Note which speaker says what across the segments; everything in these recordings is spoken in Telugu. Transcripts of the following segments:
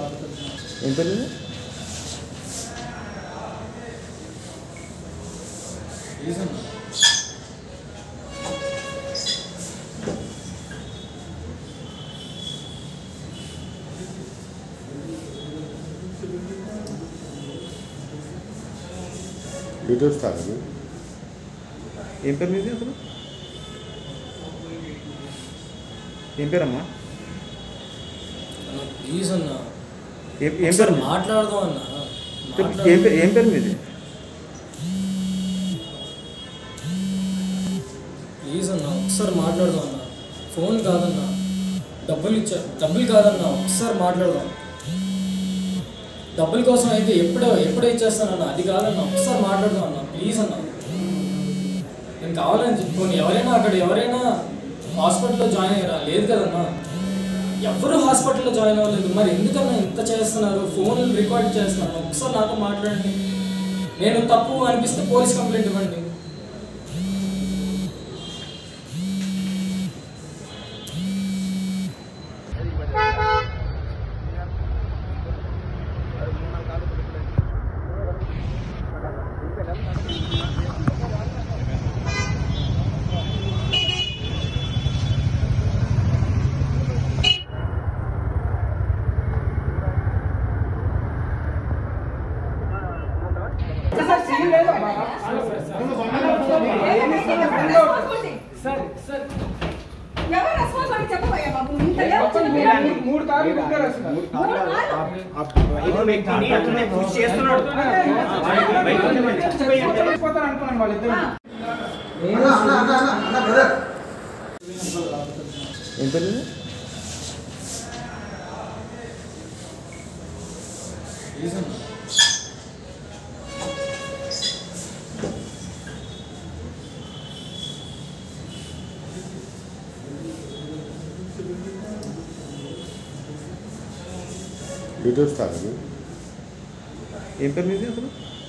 Speaker 1: ఏం పేరు మీది? డీటెయిల్స్ తాగండి ఏం పేరు మీది అసలు ఏం పేరమ్మా
Speaker 2: అన్న ప్లీజ్ అన్న
Speaker 1: ఏం ఏం
Speaker 2: ఒకసారి
Speaker 1: పేరు
Speaker 2: మాట్లాడదాం అన్న
Speaker 1: చెప్పు, ఏం పేరు ఏం పేరు మీది
Speaker 2: ప్లీజ్ అన్న ఒకసారి మాట్లాడదాం అన్న ఫోన్ కాదన్న డబ్బులు ఇచ్చా డబ్బులు కాదన్న ఒకసారి మాట్లాడదాం డబ్బుల కోసం అయితే ఎప్పుడో ఎప్పుడో ఇచ్చేస్తానన్న అది కాదన్న ఒకసారి మాట్లాడదాం అన్న ప్లీజ్ అన్న నేను కావాలని చెప్పుకొని ఎవరైనా అక్కడ ఎవరైనా హాస్పిటల్లో జాయిన్ అయ్యారా లేదు కదన్నా ఎవరు హాస్పిటల్లో జాయిన్ అవ్వలేదు మరి ఎందుకన్నా ఇంత చేస్తున్నారు ఫోన్లు రికార్డ్ చేస్తున్నారు ఒకసారి నాతో మాట్లాడండి నేను తప్పు అనిపిస్తే పోలీస్ కంప్లైంట్ ఇవ్వండి
Speaker 3: ఎవరు రెస్పాన్సిబిలిటీ చెప్పబోయా బాబు ఇంత లేవు
Speaker 4: మూడు కార్లు బుక్ అసలు
Speaker 3: మూడు కార్లు.
Speaker 4: చచ్చిపోతారు అనుకున్నాను వాళ్ళిద్దరు
Speaker 1: ఏం పేరు మీది? డీటెయిల్స్ తాగండి ఏం పేరు మీది అసలు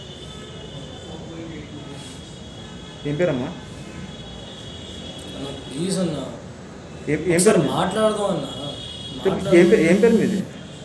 Speaker 1: ఏం పేరమ్మా
Speaker 2: అన్న ప్లీజ్ అన్న
Speaker 1: ఏం ఏం
Speaker 2: ఒకసారి
Speaker 1: పేరు
Speaker 2: మాట్లాడదాం అన్న
Speaker 1: చెప్పు, ఏం పేరు ఏం పేరు మీది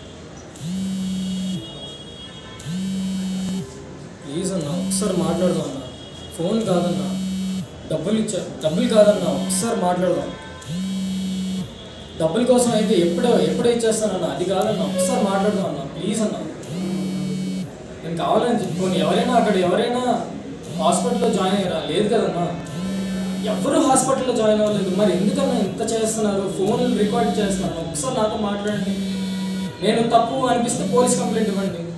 Speaker 2: ప్లీజ్ అన్న ఒకసారి మాట్లాడదాం అన్న ఫోన్ కాదన్న డబ్బులు ఇచ్చా డబ్బులు కాదన్న ఒకసారి మాట్లాడదాం డబ్బుల కోసం అయితే ఎప్పుడో ఎప్పుడో ఇచ్చేస్తానన్న అది కాదన్న ఒకసారి మాట్లాడదాం అన్న ప్లీజ్ అన్న నేను కావాలని చెప్పుకొని ఎవరైనా అక్కడ ఎవరైనా హాస్పిటల్లో జాయిన్ అయ్యారా లేదు కదన్నా ఎవరు హాస్పిటల్లో జాయిన్ అవ్వలేదు మరి ఎందుకన్నా ఇంత చేస్తున్నారు ఫోన్లు రికార్డ్ చేస్తున్నారు ఒకసారి నాతో మాట్లాడండి నేను తప్పు అనిపిస్తే పోలీస్ కంప్లైంట్ ఇవ్వండి